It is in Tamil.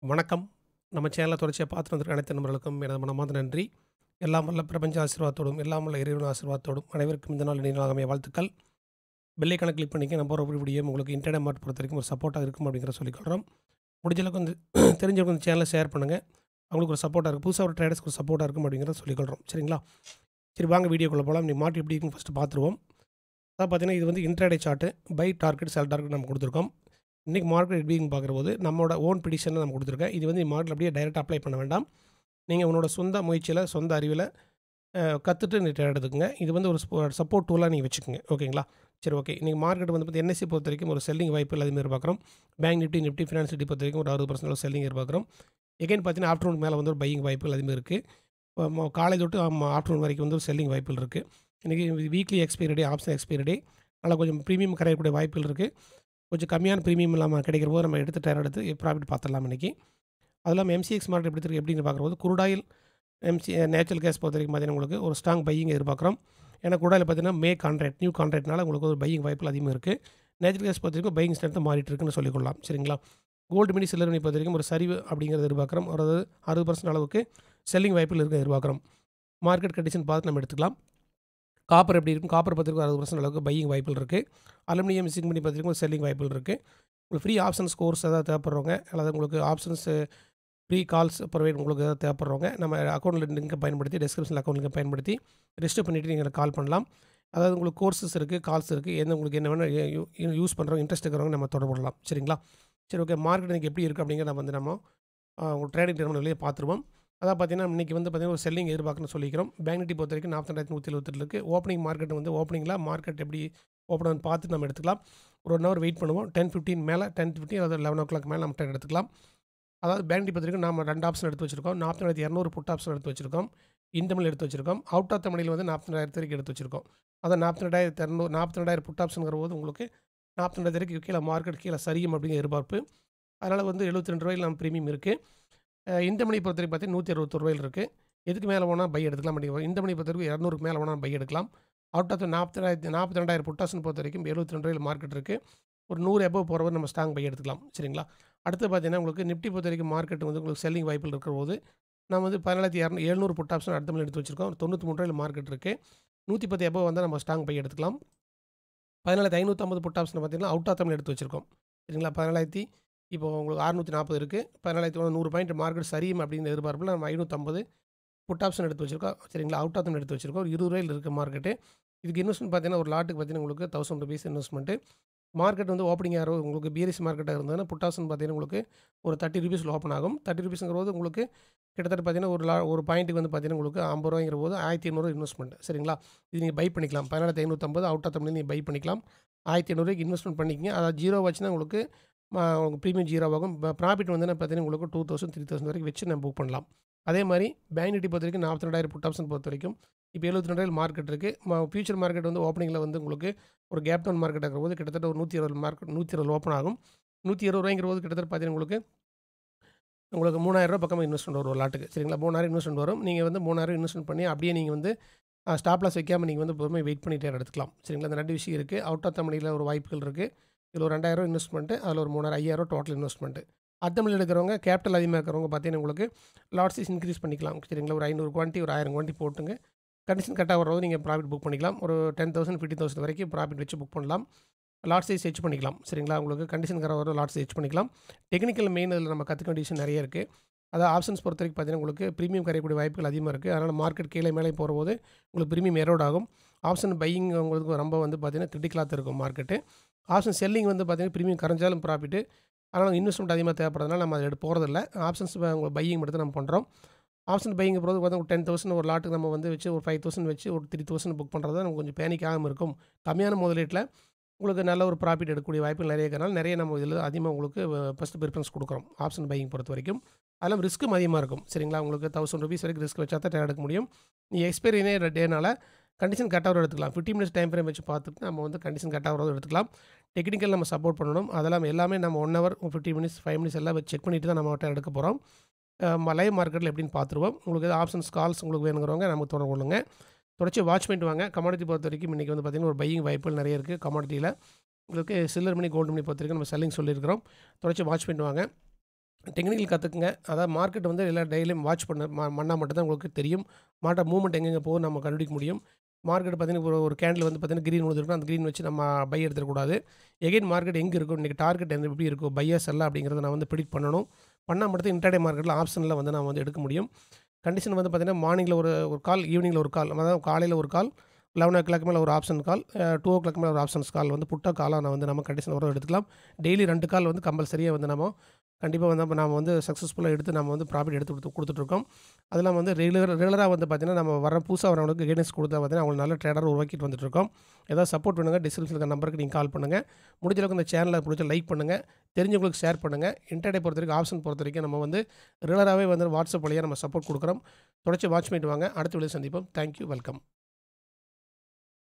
வணக்கம் நம்ம சேனலை தொடர்ச்சியாக பார்த்து வந்திருக்க அனைத்து நண்பர்களுக்கும் எனது மனமார்ந்த நன்றி எல்லாம் வல்ல பிரபஞ்ச ஆசீர்வாதத்தோடும் எல்லாம் வல்ல இறைவன் ஆசீர்வாதத்தோடும் அனைவருக்கும் இந்த நாள் இணைய நாளாக வாழ்த்துக்கள் பெல்லை கணக்கு கிளிக் பண்ணிக்க நம்ம ஒரு வீடியோ உங்களுக்கு இன்டர்நெட் மார்ட் பொறுத்த வரைக்கும் ஒரு சப்போர்ட்டாக இருக்கும் அப்படிங்கிற சொல்லிக்கிறோம் முடிஞ்ச அளவுக்கு வந்து தெரிஞ்சவங்க இந்த சேனலை ஷேர் பண்ணுங்கள் அவங்களுக்கு ஒரு சப்போர்ட்டாக இருக்கும் புதுசாக ஒரு ட்ரேடர்ஸ்க்கு ஒரு சப்போர்ட்டாக இருக்கும் அப்படிங்கிறத சொல்லிக்கிறோம் சரிங்களா சரி வாங்க வீடியோக்குள்ளே போகலாம் நீ மாட்டு எப்படி இருக்குன்னு ஃபஸ்ட்டு பார்த்துருவோம் அதான் பார்த்தீங்கன்னா இது வந்து intraday chart by target sell target நம்ம கொடுத்துருக்கோம் இன்றைக்கி மார்க்கெட் எப்படின்னு பார்க்குறபோது நம்மளோட ஓன் ப்ரிடிஷனை நம்ம கொடுத்துருக்கேன் இது வந்து மார்க்கெட் அப்படியே டைரெக்டாக அப்ளை பண்ண வேண்டாம் நீங்கள் உங்களோட சொந்த முயற்சியில் சொந்த அறிவில் கற்றுட்டு நீ ட்ரேட் எடுத்துக்கங்க இது வந்து ஒரு சப்போர்ட் டூலாக நீங்கள் வச்சுக்கோங்க ஓகேங்களா சரி ஓகே இன்றைக்கி மார்க்கெட் வந்து பார்த்து என்எஸ்சி பொறுத்த வரைக்கும் ஒரு செல்லிங் வாய்ப்பு அதிகமாக எதிர்பார்க்குறோம் bank nifty nifty finance nifty பொறுத்த வரைக்கும் ஒரு அறுபது பர்சன்ட் செல்லிங் எதிர்பார்க்குறோம் எகைன் பார்த்தீங்கன்னா ஆஃப்டர்நூன் மேலே வந்து ஒரு பையிங் வாய்ப்புகள் அதிகமாக இருக்குது காலை தொட்டு ஆஃப்டர்நூன் வரைக்கும் வந்து ஒரு செல்லிங் வாய்ப்புகள் இருக்குது இன்றைக்கி weekly expiry day option expiry day நல்லா கொஞ்சம் ப்ரீமியம் கரையக்கூடிய வாய்ப்புகள் இருக்குது கொஞ்சம் கம்மியான ப்ரீமியம் இல்லாமல் கிடைக்கிற போது நம்ம எடுத்து டயர் எடுத்து ப்ராஃபிட் பார்த்துடலாம் இன்றைக்கி அது இல்லாமல் எம்சிஎக்ஸ் மார்க்கெட் எப்படி இருக்கு எப்படின்னு பார்க்கும்போது குருடாயில் எம்சி நேச்சுரல் கேஸ் பொறுத்த வரைக்கும் பார்த்தீங்கன்னா உங்களுக்கு ஒரு ஸ்ட்ராங் பையிங் எதிர்பார்க்குறோம் ஏன்னா குருடாயில் பார்த்தீங்கன்னா மே கான்ட்ராக்ட் நியூ கான்ட்ராக்ட்னால உங்களுக்கு ஒரு பையிங் வாய்ப்புகள் அதிகமாக இருக்குது நேச்சுரல் கேஸ் பொறுத்த வரைக்கும் பையிங் ஸ்ட்ரென்த்து மாறிட்டு இருக்குன்னு சொல்லிக்கொள்ளலாம் சரிங்களா கோல்டு மினி சில்லர் மணி பொறுத்த வரைக்கும் ஒரு சரிவு அப்படிங்கிறது எதிர்பார்க்குறோம் ஒரு அறுபது பர்சன்ட் அளவுக்கு செல்லிங் வாய்ப்புகள் இருக்க எதிர்பார்க்குறோம் மார்க்கெட் கண்டிஷன் பார்த்து நம்ம எடுத்துக்கலாம் காப்பர் எப்படி இருக்கும் காப்பர் பத்திரிக்கை அறுபது பர்சன்ட் அளவுக்கு பையிங் வாய்ப்புகள் இருக்குது அலுமினியம் சிங்க் பண்ணி பத்திரிக்கை செல்லிங் வாய்ப்புகள் இருக்குது உங்களுக்கு ஃப்ரீ ஆப்ஷன்ஸ் கோர்ஸ் ஏதாவது தேவைப்படுறவங்க அல்லது உங்களுக்கு ஆப்ஷன்ஸ் ஃப்ரீ கால்ஸ் ப்ரொவைட் உங்களுக்கு ஏதாவது தேவைப்படுறவங்க நம்ம அக்கௌண்ட்டில் லிங்கை பயன்படுத்தி டிஸ்கிரிப்ஷன் அக்கௌண்ட் லிங்கை பயன்படுத்தி ரெஜிஸ்டர் பண்ணிவிட்டு நீங்கள் கால் பண்ணலாம் அதாவது உங்களுக்கு கோர்சஸ் இருக்குது கால்ஸ் இருக்குது எந்த உங்களுக்கு என்ன வேணும் யூஸ் பண்ணுறவங்க இன்ட்ரெஸ்ட் இருக்கிறவங்க நம்ம தொடர்புடலாம் சரிங்களா சரி ஓகே மார்க்கெட் எனக்கு எப்படி இருக்குது அப்படிங்கிறத வந்து நம்ம உங்களுக்கு ட்ரேடிங் டெர்மினல்லையே பார்த்துருவோம் அதான் பார்த்தீங்கன்னா இன்றைக்கி வந்து பார்த்தீங்கன்னா ஒரு செல்லிங் எதிர்பார்க்கணும்னு சொல்லிக்கிறோம் பேங்க் நிஃப்டி பொறுத்த வரைக்கும் நாற்பத்தாயிரத்தி நூற்றி எழுபத்தெட்டு இருக்குது ஓப்பனிங் மார்க்கெட் வந்து ஓப்பனிங்கில் மார்க்கெட் எப்படி ஓப்பன் பார்த்து நம்ம எடுத்துக்கலாம் ஒரு ஒன் ஹவர் வெயிட் பண்ணுவோம் டென் ஃபிஃப்டின் மேலே டென் ஃபிஃப்டின் அதாவது லெவன் ஓ கிளாக் மேலே நம்ம ட்ரேட் எடுத்துக்கலாம் அதாவது பேங்க் நிஃப்டி பொறுத்த வரைக்கும் நம்ம ரெண்டு ஆப்ஷன் எடுத்து வச்சிருக்கோம் நாற்பதாயிரத்தி இரநூறு புட் ஆப்ஷன் எடுத்து வச்சிருக்கோம் இன்டமில் எடுத்து வச்சிருக்கோம் அவுட் ஆஃப் தமிழில் வந்து நாற்பதாயிரத்து வரைக்கும் எடுத்து வச்சிருக்கோம் அதான் நாற்பத்தி ரெண்டாயிரத்தி இரநூறு நாற்பத்தி ரெண்டாயிரம் புட் ஆப்ஷனுங்கிற போது உங்களுக்கு நாற்பத்தி ரெண்டாயிரத்து வரைக்கும் கீழே மார்க்கெட் கீழே சரியும் அப்படிங்கிற எதிர்பார்ப்பு அதனால் வந்து எழுபத்தி ரெண்டு ரூபாயில் நம்ம ப்ரீமியம் இருக்குது இந்த மணி பொறுத்த வரைக்கும் பார்த்தீங்கன்னா நூற்றி அறுபத்தொரு ரூபாயில் இருக்குது எதுக்கு மேலே போனால் பை எடுக்கலாம் அப்படிங்கிற இந்த மணி பொறுத்த வரைக்கும் இரநூறுக்கு மேலே போனால் பை எடுக்கலாம் அவுட் ஆஃப் நாற்பத்தி ரெண்டாயிரத்தி நாற்பத்தி ரெண்டாயிரம் புட்டாசன் பொறுத்த வரைக்கும் எழுபத்தி ரெண்டு ரூபாயில் மார்க்கெட் இருக்குது ஒரு நூறு எபோ போகிறவர் நம்ம ஸ்ட்ராங் பை எடுத்துக்கலாம் சரிங்களா அடுத்து பார்த்தீங்கன்னா உங்களுக்கு நிஃப்டி பொறுத்த வரைக்கும் மார்க்கெட் வந்து உங்களுக்கு செல்லிங் வாய்ப்பில் இருக்கிற போது நம்ம வந்து பதினாயிரத்தி இரநூ எழுநூறு புட் ஆப்ஷன் அடுத்த மணி எடுத்து வச்சிருக்கோம் தொண்ணூற்றி மூணு ரூபாயில் மார்க்கெட் இருக்குது நூற்றி பத்து எபோ வந்தால் நம்ம ஸ்ட்ராங் பை எடுத்துக்கலாம் பதினாயிரத்தி ஐநூற்றம்பது புட் ஆப்ஷன் பார்த்தீங்கன்னா அவுட் ஆஃப் தமிழ் எடுத்து வச்சிருக்கோம் சரிங்களா பதினாயிரத்தி இப்போ உங்களுக்கு அறுநூற்றி நாற்பது இருக்குது பதினாயிரத்தி நூறு பாயிண்ட் மார்க்கெட் சரியும் அப்படின்னு எதிர்பார்ப்பில் நம்ம ஐநூற்றம்பது புட் ஆப்ஷன் எடுத்து வச்சிருக்கோம் சரிங்களா அவுட் ஆஃப் எடுத்து வச்சிருக்கோம் ஒரு இருபது ரூபாயில் இருக்க மார்க்கெட்டு இதுக்கு இன்வெஸ்ட்மெண்ட் பார்த்தீங்கன்னா ஒரு லாட்டுக்கு பார்த்தீங்கன்னா உங்களுக்கு தௌசண்ட் ருபீஸ் இன்வெஸ்ட்மெண்ட்டு மார்க்கெட் வந்து ஓப்பனிங் ஆகிறோம் உங்களுக்கு பிஎஸ்சி மார்க்கெட்டாக இருந்ததுன்னா புட் ஆப்ஷன் பார்த்தீங்கன்னா உங்களுக்கு ஒரு தேர்ட்டி ருபீஸில் ஓப்பன் ஆகும் தேர்ட்டி ருபீஸுங்கிற போது உங்களுக்கு கிட்டத்தட்ட பார்த்தீங்கன்னா ஒரு லா ஒரு பாயிண்ட்டுக்கு வந்து பார்த்தீங்கன்னா உங்களுக்கு ஐம்பது ரூபாய்ங்கிற போது ஆயிரத்தி ஐநூறு இன்வெஸ்ட்மெண்ட் சரிங்களா இது நீங்கள் பை பண்ணிக்கலாம் பதினாயிரத்தி ஐநூற்றம்பது அவுட் ஆஃப் தமிழ் நீங்கள் பை பண்ணிக்கலாம் ஆயிரத்தி ஐநூறுக்கு இன்வெஸ்ட்மெண்ட் பண்ணிக்கிங்க அதாவது ஜீரோ வச்சுன்னா உங்களுக்கு உங்களுக்கு ப்ரீமியம் ஜீரோ ஆகும் ப்ராஃபிட் வந்து பார்த்தீங்கன்னா உங்களுக்கு டூ தௌசண்ட் த்ரீ தௌசண்ட் வரைக்கும் வச்சு நம்ம புக் பண்ணலாம் அதே மாதிரி பேங்க் நிஃப்டி பொறுத்த வரைக்கும் நாற்பத்தி ரெண்டாயிரம் புட் ஆப்ஷன் பொறுத்த வரைக்கும் இப்போ எழுபத்தி ரெண்டாயிரம் மார்க்கெட் இருக்குது ஃபியூச்சர் மார்க்கெட் வந்து ஓப்பனிங்கில் வந்து உங்களுக்கு ஒரு கேப் டவுன் மார்க்கெட் இருக்கிற போது கிட்டத்தட்ட ஒரு நூற்றி இருபது மார்க்கெட் நூற்றி இருபது ஓப்பன் ஆகும் நூற்றி இருபது ரூபாய்ங்கிற போது கிட்டத்தட்ட பார்த்தீங்கன்னா உங்களுக்கு உங்களுக்கு மூணாயிரரூபா பக்கமாக இன்வெஸ்ட்மெண்ட் வரும் ஒரு லாட்டுக்கு சரிங்களா மூணாயிரம் இன்வெஸ்ட்மெண்ட் வரும் நீங்கள் வந்து மூணாயிரம் இன்வெஸ்ட்மெண்ட் பண்ணி அப்படியே நீங்கள் வந்து ஸ்டாப்லாஸ் வைக்காமல் நீங்கள் வந்து பொறுமை வெயிட் பண்ணிகிட்டே எடுத்துக்கலாம் சரிங்களா அந்த ரெண்டு விஷயம் இருக்குது அவுட் ஆஃப் தமிழில் ஒரு வாய்ப்புகள் இருக்குது இதில் ஒரு ரெண்டாயிரம் இன்வெஸ்ட்மெண்ட்டு அதில் ஒரு மூணாயிரம் ஐயாயிரம் டோட்டல் இன்வெஸ்ட்மெண்ட்டு அத்தமிழ் எடுக்கிறவங்க கேபிட்டல் அதிகமாக இருக்கிறவங்க பார்த்தீங்கன்னா உங்களுக்கு லாட்ஸஸ் இன்க்ரீஸ் பண்ணிக்கலாம் சரிங்களா ஒரு ஐநூறு குவான்ட்டி ஒரு ஆயிரம் குவான்ட்டி போட்டுங்க கண்டிஷன் கட்டாக வரது நீங்கள் ப்ராஃபிட் புக் பண்ணிக்கலாம் ஒரு டென் தௌசண்ட் ஃபிஃப்டி தௌசண்ட் வரைக்கும் ப்ராஃபிட் வச்சு புக் பண்ணலாம் லாட் சைஸ் ஹெச் பண்ணிக்கலாம் சரிங்களா உங்களுக்கு கண்டிஷன் கர வர லாட் சைஸ் பண்ணிக்கலாம் டெக்னிக்கல் மெயின் இதில் நம்ம கற்றுக்க கண்டிஷன் நிறைய இருக்குது அதாவது ஆப்ஷன்ஸ் பொறுத்த வரைக்கும் பார்த்தீங்கன்னா உங்களுக்கு ப்ரீமியம் கரையக்கூடிய வாய்ப்புகள் அதிகமாக இருக்குது அதனால் மார்க்கெட் கீழே மேலே போகிறபோது உங்களுக்கு ப்ரீமியம் எரோட் ஆகும் ஆப்ஷன் பையிங் உங்களுக்கு ரொம்ப வந்து பார்த்தீங்கன்னா கிரிட்டிக்கலாக இருக்கும் மார்க்கெட்டு ஆப்ஷன் செல்லிங் வந்து பார்த்தீங்கன்னா ப்ரீமியம் கரைஞ்சாலும் ப்ராஃபிட்டு அதனால் இன்வெஸ்ட்மெண்ட் அதிகமாக தேவைப்படுறதுனால நம்ம அதை எடுத்து போகிறதில்ல ஆப்ஷன்ஸ் உங்களுக்கு பையிங் மட்டும் நம்ம பண்ணுறோம் ஆப்ஷன் பையிங் போகிறது பார்த்தா ஒரு டென் தௌசண்ட் ஒரு லாட்டுக்கு நம்ம வந்து வச்சு ஒரு ஃபைவ் தௌசண்ட் வச்சு ஒரு த்ரீ தௌசண்ட் புக் பண்ணுறது நமக்கு கொஞ்சம் பேனிக் ஆகாமல் இருக்கும் கம்மியான முதலீட்டில் உங்களுக்கு நல்ல ஒரு ப்ராஃபிட் எடுக்கக்கூடிய வாய்ப்புகள் நிறைய இருக்கிறனால நிறைய நம்ம இதில் அதிகமாக உங்களுக்கு ஃபஸ்ட்டு ப்ரிஃபரன்ஸ் கொடுக்குறோம் ஆப்ஷன் பையிங் பொறுத்த வரைக்கும் அதெல்லாம் ரிஸ்க்கும் அதிகமாக இருக்கும் சரிங்களா உங்களுக்கு தௌசண்ட் ருபீஸ் வரைக்கும் ரிஸ்க் வச்சா தான் எடுக்க முடியும் நீங்கள் எக்ஸ்பைரினே டேனால கண்டிஷன் கட் ஆகிற எடுத்துக்கலாம் ஃபிஃப்டி மினிட்ஸ் டைம் ஃப்ரேம் வச்சு பார்த்துட்டு நம்ம வந்து கண்டிஷன் கட் ஆகிறத எடுத்துக்கலாம் டெக்னிக்கல் நம்ம சப்போர்ட் பண்ணணும் அதெல்லாம் எல்லாமே நம்ம one hour fifty minutes five minutes எல்லாம் வச்சு செக் பண்ணிவிட்டு தான் நம்ம எடுக்க போகிறோம் லைவ் மார்க்கெட்டில் எப்படின்னு பார்த்துருவோம் உங்களுக்கு எதாவது ஆப்ஷன்ஸ் கால்ஸ் உங்களுக்கு வேணுங்கிறவங்க நம்ம தொடர்பு கொள்ளுங்க தொடர்ச்சி வாட்ச் பண்ணிட்டு வாங்க கமாடிட்டி பொறுத்த வரைக்கும் இன்றைக்கி வந்து பார்த்திங்கன்னா ஒரு பையிங் வாய்ப்புகள் நிறைய இருக்குது கமாடிட்டியில் உங்களுக்கு சில்லர் மணி கோல்டு மணி பொறுத்த வரைக்கும் நம்ம செல்லிங் சொல்லியிருக்கிறோம் தொடர்ச்சி வாட்ச் பண்ணிட்டு வாங்க டெக்னிக்கல் கற்றுக்குங்க அதாவது மார்க்கெட் வந்து எல்லா டெய்லியும் வாட்ச் பண்ண ம பண்ணால் மட்டும்தான் உங்களுக்கு தெரியும் மார்க்கெட் மூவ்மெண்ட் எங்கெங்கே போகும் நம்ம கண்டுபிடிக்க முடியும் மார்க்கெட் பார்த்தீங்கன்னா ஒரு ஒரு கேண்டில் வந்து பார்த்தீங்கன்னா க்ரீன் விழுந்துருக்கும் அந்த க்ரீன் வச்சு நம்ம பை எடுத்துடக்கூடாது எகைன் மார்க்கெட் எங்கே இருக்கும் இன்றைக்கி டார்கெட் என்ன எப்படி இருக்கும் பையர்ஸ் எல்லாம் அப்படிங்கிறத நான் வந்து ப்ரிடிக் பண்ணணும் பண்ணால் மட்டும் இன்டர்டே மார்க்கெட்டில் ஆப்ஷனில் வந்து நான் வந்து எடுக்க முடியும் கண்டிஷன் வந்து பார்த்தீங்கன்னா மார்னிங்கில் ஒரு ஒரு கால் ஈவினிங்கில் ஒரு கால் அதாவது காலையில் ஒரு கால் லெவன் ஓ கிளாக் மேலே ஒரு option call two o'clock மேலே ஒரு ஆப்ஷன்ஸ் கால் வந்து புட்டா காலாக நான் வந்து நம்ம கண்டிஷன் வர எடுத்துக்கலாம் டெய்லி ரெண்டு கால் வந்து கம்பல்சரியாக வந்து நம்ம கண்டிப்பாக வந்து நம்ம நாம வந்து சக்ஸஸ்ஃபுல்லாக எடுத்து நம்ம வந்து ப்ராஃபிட் எடுத்து கொடுத்து கொடுத்துட்ருக்கோம் அது இல்லாமல் வந்து ரெகுலர் ரெகுலராக வந்து பார்த்திங்கன்னா நம்ம வர புதுசாக வரவங்களுக்கு கைடன்ஸ் கொடுத்தா பார்த்தீங்கன்னா அவங்களுக்கு நல்ல ட்ரேடர் உருவாக்கிட்டு வந்துட்டுருக்கோம் ஏதாவது சப்போர்ட் பண்ணுங்கள் டிஸ்கிரிப்ஷனில் இருக்க நம்பருக்கு நீங்கள் கால் பண்ணுங்கள் முடிஞ்ச அளவுக்கு இந்த சேனலை பிடிச்ச லைக் பண்ணுங்கள் தெரிஞ்சவங்களுக்கு ஷேர் பண்ணுங்கள் இன்டர்டே பொறுத்த வரைக்கும் ஆப்ஷன் பொறுத்த வரைக்கும் நம்ம வந்து ரெகுலராகவே வந்து வாட்ஸ்அப் வழியாக நம்ம சப்போர்ட் கொடுக்குறோம் தொடர்ச்சி வாட்ச் பண்ணிட்டு வாங்க அடுத்த வீடியோ சந்திப்போம் தேங்க்யூ வெல்கம்